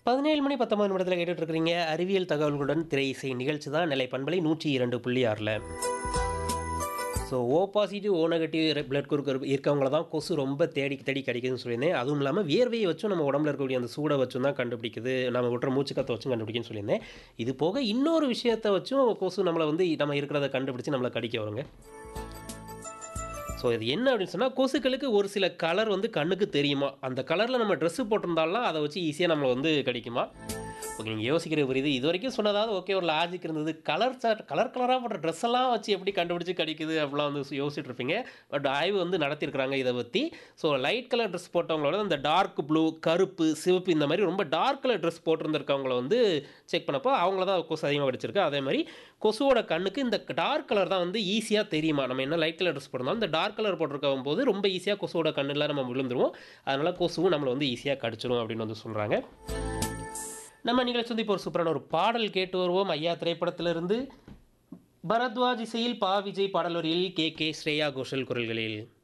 பதினேழு மணி பத்தொன்பது நிமிடத்தில் கேட்டுட்டு இருக்கிறீங்க அறிவியல் தகவல்களுடன் திரை இசை நிகழ்ச்சி தான் நிலை பண்பலை நூற்றி இரண்டு புள்ளி ஆறில் so O positive O negative blood group இருக்கவங்கள தான் கொசு ரொம்ப தேடி தேடி கிடைக்குதுன்னு சொல்லியிருந்தேன் அதுவும் இல்லாமல் வேர்வையை வச்சும் நம்ம உடம்புல இருக்கக்கூடிய அந்த சூடை வச்சும் தான் கண்டுபிடிக்குது நம்ம விட்டுற மூச்சுக்கத்தை வச்சும் கண்டுபிடிக்குன்னு சொல்லியிருந்தேன் இது போக இன்னொரு விஷயத்தை வச்சும் கொசு நம்மளை வந்து நம்ம இருக்கிறத கண்டுபிடிச்சு நம்மளை கடிக்க வருங்க ஸோ இது என்ன அப்படின்னு சொன்னால் கொசுக்களுக்கு ஒரு சில கலர் வந்து கண்ணுக்கு தெரியுமா அந்த கலரில் நம்ம ட்ரெஸ்ஸு போட்டிருந்தாலும் அதை வச்சு ஈஸியாக நம்மளை வந்து கடிக்குமா ஓகே நீங்கள் யோசிக்கிற புரியுது இது வரைக்கும் சொன்னதாவது ஓகே ஒரு லாஜிக் இருந்தது கலர் சார் கலர் கலராக போடுற ட்ரெஸ் எல்லாம் வச்சு எப்படி கண்டுபிடிச்சு கடிக்குது அப்படிலாம் வந்து யோசிச்சுட்டு இருப்பீங்க பட் ஆய்வு வந்து நடத்தியிருக்கிறாங்க இதை பற்றி ஸோ லைட் கலர் ட்ரெஸ் போட்டவங்களோட இந்த டார்க் ப்ளூ கருப்பு சிவப்பு இந்த மாதிரி ரொம்ப டார்க் கலர் ட்ரெஸ் போட்டிருந்திருக்கவங்கள வந்து செக் பண்ணப்போ அவங்கள தான் கொசு அதிகமாக படிச்சிருக்கு அதே மாதிரி கொசுவோட கண்ணுக்கு இந்த டார்க் கலர் தான் வந்து ஈஸியாக தெரியுமா நம்ம என்ன லைட் கலர் ட்ரெஸ் போட்டிருந்தாலும் இந்த டார்க் கலர் போட்டிருக்கும் போது ரொம்ப ஈஸியாக கொசுவோட கண்ணில் நம்ம விழுந்துருவோம் அதனால் கொசுவும் நம்மளை வந்து ஈஸியாக கடிச்சிடும் அப்படின்னு வந்து சொல்கிறாங்க நம்ம நிகழ்ச்சி வந்து இப்போ ஒரு சூப்பரான ஒரு பாடல் கேட்டு வருவோம் ஐயா திரைப்படத்திலிருந்து பரத்வாஜ் இசையில் பா விஜய் பாடல் வரியில் கே கே ஸ்ரேயா கோஷல் குரல்களில்